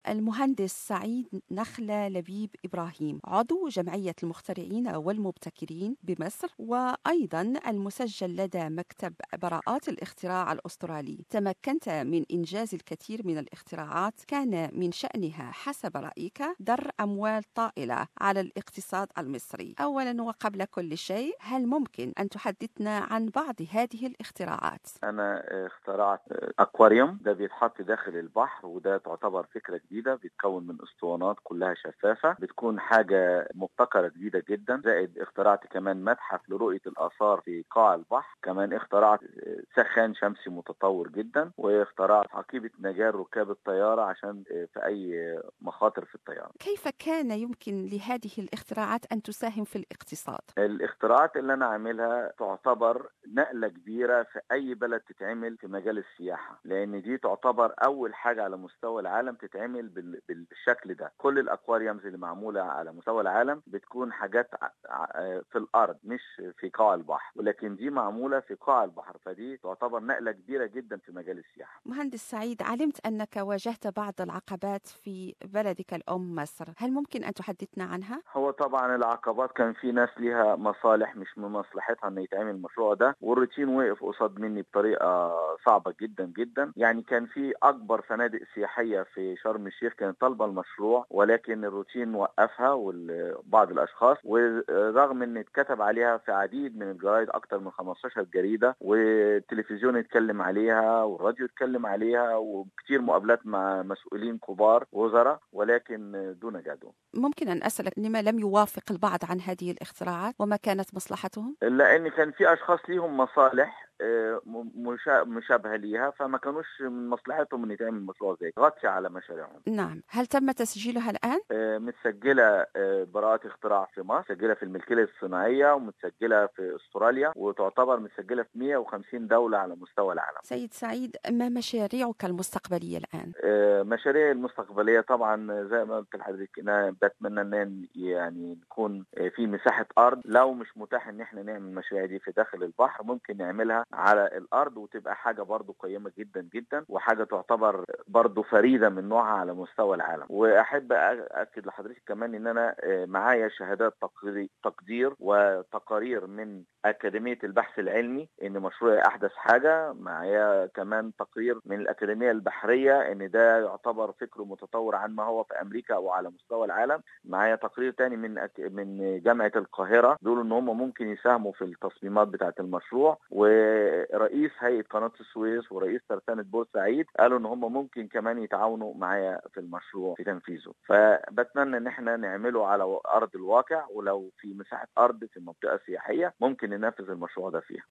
المهندس سعيد نخلة لبيب إبراهيم عضو جمعية المخترعين والمبتكرين بمصر وأيضا المسجل لدى مكتب براءات الاختراع الأسترالي تمكنت من إنجاز الكثير من الاختراعات كان من شأنها حسب رأيك در أموال طائلة على الاقتصاد المصري أولا وقبل كل شيء هل ممكن أن تحدثنا عن بعض هذه الاختراعات؟ أنا اخترعت أكواريوم ده بيتحط داخل البحر وده تعتبر فكرة جديدة بيتكون من اسطوانات كلها شفافة بتكون حاجة مبتكرة جديدة جدا زائد اخترعت كمان متحف لرؤية الآثار في قاع البحر كمان اخترعت سخان شمسي متطور جدا واخترعت حقيبة نجاة ركاب الطيارة عشان في أي مخاطر في الطيارة كيف كان يمكن لهذه الاختراعات أن تساهم في الاقتصاد؟ الاختراعات اللي أنا عاملها تعتبر نقلة كبيرة في أي بلد تتعمل في مجال السياحة لأن دي تعتبر أول حاجة على مستوى العالم تتعمل بالشكل ده كل الأكواريومز اللي معمولة على مستوى العالم بتكون حاجات في الأرض مش في قاع البحر ولكن دي معمولة في قاع البحر فدي تعتبر نقلة كبيرة جدا في مجال السياحة مهندس سعيد علمت أنك واجهت بعض العقبات في بلدك الأم مصر هل ممكن أن تحدثنا عنها؟ هو طبعا العقبات كان في ناس ليها مصالح مش من مصلحتها ان يتعمل المشروع ده والروتين وقف قصاد مني بطريقه صعبه جدا جدا يعني كان في اكبر فنادق سياحيه في شرم الشيخ كانت طالبه المشروع ولكن الروتين وقفها وبعض الاشخاص ورغم ان اتكتب عليها في عديد من الجرايد اكتر من 15 جريده والتلفزيون اتكلم عليها والراديو اتكلم عليها وكتير مقابلات مع مسؤولين كبار وزراء ولكن دون جدوى ممكن ان اسالك لما لم يوافق البعض عن هذه الاختراعات وما كانت مصلحتهم؟ لان كان في اشخاص ليهم مصالح مشابهه ليها فما كانوش من مصلحتهم ان يتعمل مشروع زي غطي على مشاريعهم. نعم، هل تم تسجيلها الان؟ متسجله براءات اختراع في مصر، متسجله في الملكيه الصناعيه ومتسجله في استراليا وتعتبر متسجله في 150 دوله على مستوى العالم. سيد سعيد ما مشاريعك المستقبليه الان؟ مشاريعي المستقبليه طبعا زي ما قلت لحضرتك انا بتمنى ان يعني نكون في مساحه ارض لو مش متاح ان احنا نعمل المشاريع دي في داخل البحر ممكن نعملها على الارض وتبقى حاجه برضو قيمه جدا جدا وحاجه تعتبر برضو فريده من نوعها على مستوى العالم واحب اكد لحضرتك كمان ان انا معايا شهادات تقدير وتقارير من اكاديميه البحث العلمي ان مشروعي احدث حاجه معايا كمان تقرير من الاكاديميه البحريه ان ده يعتبر فكر متطور عن ما هو في امريكا او على مستوى العالم معايا تقرير تاني من أك... من جامعه القاهره بيقولوا ان هم ممكن يساهموا في التصميمات بتاعه المشروع ورئيس هيئه قناه السويس ورئيس ترسانه بورسعيد قالوا ان هم ممكن كمان يتعاونوا معايا في المشروع في تنفيذه فبتمنى ان احنا نعمله على ارض الواقع ولو في مساحه ارض في منطقه سياحيه ممكن ننفذ المشروع ده فيها